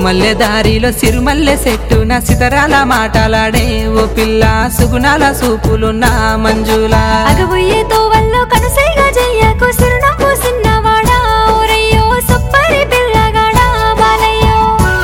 మరుమల్లె దారిలో సిరుమల్లె చెట్టు నా సితరాల మాటలాడే ఓ పిల్ల సుగుణాల సూపులున్న మంజులా అగబోయే తోవల్లో కనుసైగా చెయ్యకు సిరునవ్వు సిన్నవాడా ఓరయ్యో సొప్పరి పిల్లగాడా బాలయ్యో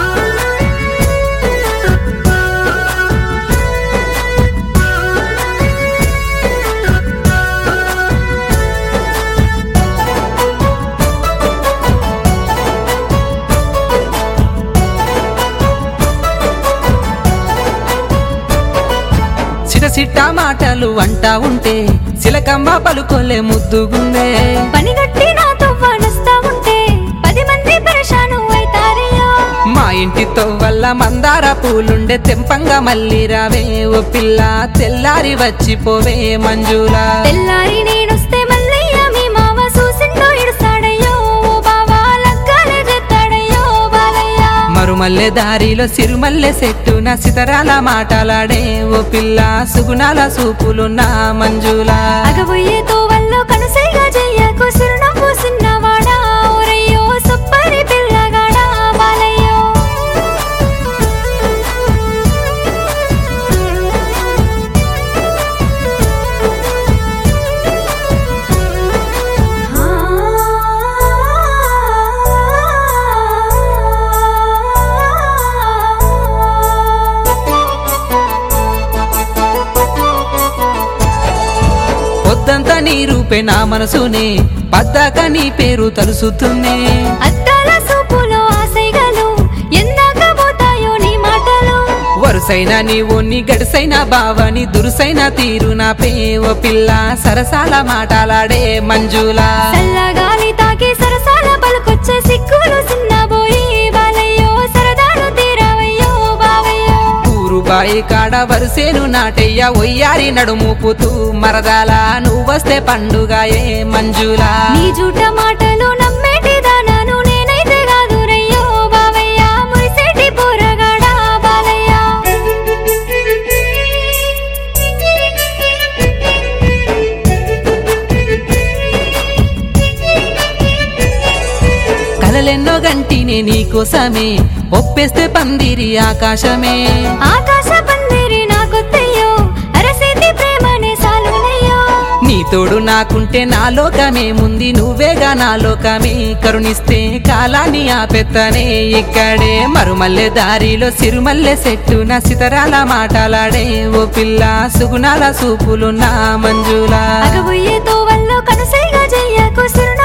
సిట సిట్ట మాటలు అంటా ఉంటే సిలకమ్మ పలుకోలే ముద్దుగుందే పనిగట్టి నా తొవ్వ నస్తా ఉంటే పది మంది పరేషాను అయితారయ్యో మా ఇంటితో వల్ల మందార పూలుండే తెంపంగా మళ్ళీ రావే ఓ పిల్ల తెల్లారి వచ్చిపోవే మంజులా తెల్లారి నేనొస్తే మల్లయ్య మీ మావ చూసిండో ఇడుస్తాడయ్యో ఓ బావా లగ్గాలే చెత్తాడయ్యో బాలయ్య మరుమల్లె దారిలో సిరుమల్లె చెట్టు నా సితరాల మాటలాడే ఓ పిల్ల సుగుణాల సూపులున్న మంజులా అగబోయే తోవల్లో కనుసైగా చెయ్యకు సిరునవ్వు సిన్నవాడా ఓరయ్యో సొప్పరి పిల్లగాడా బాలయ్యో పొద్దంతా నీ రూపే నా మనసునే పద్దాక నీ పేరు తలుసుతున్నే అద్దాల సూపులో ఆశైగలు ఎందాక పోతాయో నీ మాటలు వరుసైన నీవు నీ గడిసైన బావని దురుసైన తీరు నా పేవ పిల్ల సరసాల మాటలాడే మంజులా చల్లగాలి తాకి సరసాల పలుకొచ్చే సిక్కులు సిన్నబోయి బాలయ్యో సరదాలు తీరవయ్యో బావయ్యో ఊరు బాయి కాడ వరుసేను నాటయ్య ఒయ్యారి నడుముపుతూ మరదాల నువ్వొస్తే పండుగాయే మంజులా నీ జూట మాటలు నమ్మేటి దానాను నేనైతే కాదు రయ్యో బావయ్య మురిసేటి పోరగాడా బాలయ్య కలలెన్నో గంటినే నీకోసమే ఒప్పేస్తే పందిరి ఆకాశమే ఆకాశ పందిరి నాకొత్తయ్యో అరసేతి ప్రేమనే సాలునయ్యో నీ తోడు నాకుంటే నా లోకమే ముందు నువ్వేగా నా లోకమే కరుణిస్తే కాలాన్ని ఆపెత్తనే ఇక్కడే మరుమల్లె దారిలో సిరుమల్లె చెట్టు నా సితరాల మాటలాడే ఓ పిల్ల సుగుణాల సూపులున్న మంజులా అగబోయే తోవల్లో కనుసైగా చెయ్యకు సిరున